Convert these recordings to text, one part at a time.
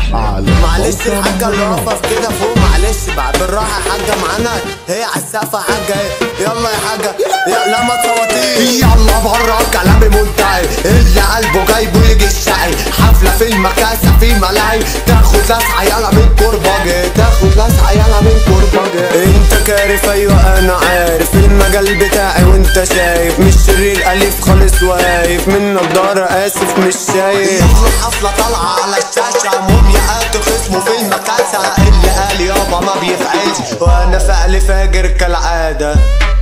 معلش الحاجة اللي واقفة كده فوق معلش بقى بالراحة يا حاجة معانا هي على السقف يا حاجة يلا يا حاجة يا لا ما تصوتيش يلا بره كلامي منتهي اللي قلبه جايبه يجي الشقي حفلة في المكاسة في ملاهي تاخد لسعة يلا من كرباجي تاخد لسعة يلا من كرباجي انت كارف ايوه انا عارف المجال بتاعي وانت شايف مش شرير اليف خالص واقف من نضارة اسف مش شايف حفلة طالعة على الشاشة مومياءات خصمه في المكاسة اللي قال يابا ما بيفعلش وانا فعل فاجر كالعادة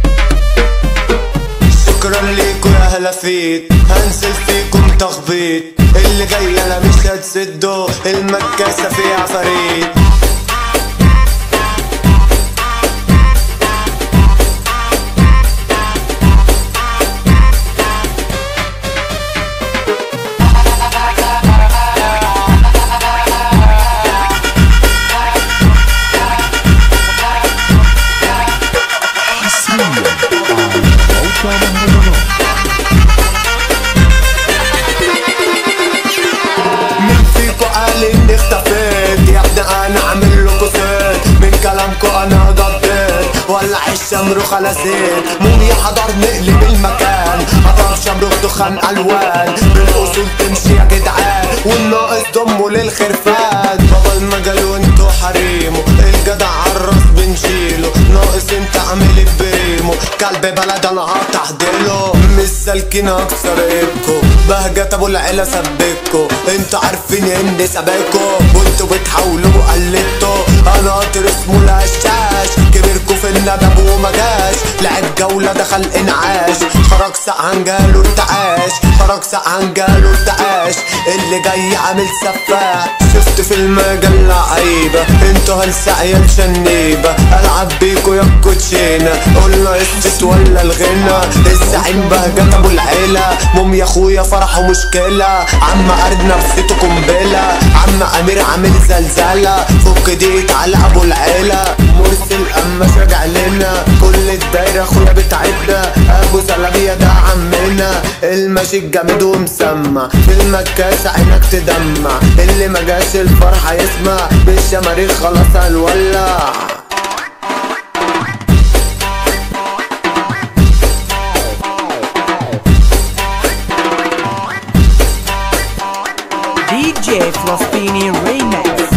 شكرا ليكوا يا هلافيت هنزل فيكم تخبيط اللي جاي انا مش هتسده المكاسة فيها فريد مين فيكو قال اني اختفيت يا ابني انا عامل لكو سيت من كلامكو انا قضيت ولع الشمروخ على زيت موميا حضر نقلب المكان حضر شمروخ دخان الوان بالاصول تمشي يا جدعان والناقص ضمه للخرفان بابا المجال وانتو حريمه الجدع عالراس بنشيله ناقص انت عامل بريمو كلب بلد انا هتحضيله مش سالكين اكسر ايدكو بهجت ابو العيله سبكو انتوا عارفين اني سابقكو وانتوا بتحاولوا قلدتوا انا قاطر اسمه الهشاش كبركوا في الندب وما جاش لعب جولة دخل انعاش خرج سقعان جاله ارتعاش خرج سقعان جاله ارتعاش اللي جاي عامل سفاح شفت في المجال لعيبة انتوا هلسة عيال شنيبة العب بيكوا يا كوتشينة قولنا قصة ولا الغنى الزعيم بهجت ابو العيلة موم يا اخويا فرحه مشكلة عم ارد نفسيته قنبلة عم امير عامل زلزلة فك ديت على ابو العيلة مرسل اما راجع لنا كل الدايرة اخويا بتاعتنا ابو زلابية ده عمنا الماشي الجامد ومسمع في المكاسة عينك تدمع اللي ما جاش الفرحة يسمع بالشماريخ خلاص هنولع DJ Flostini Remix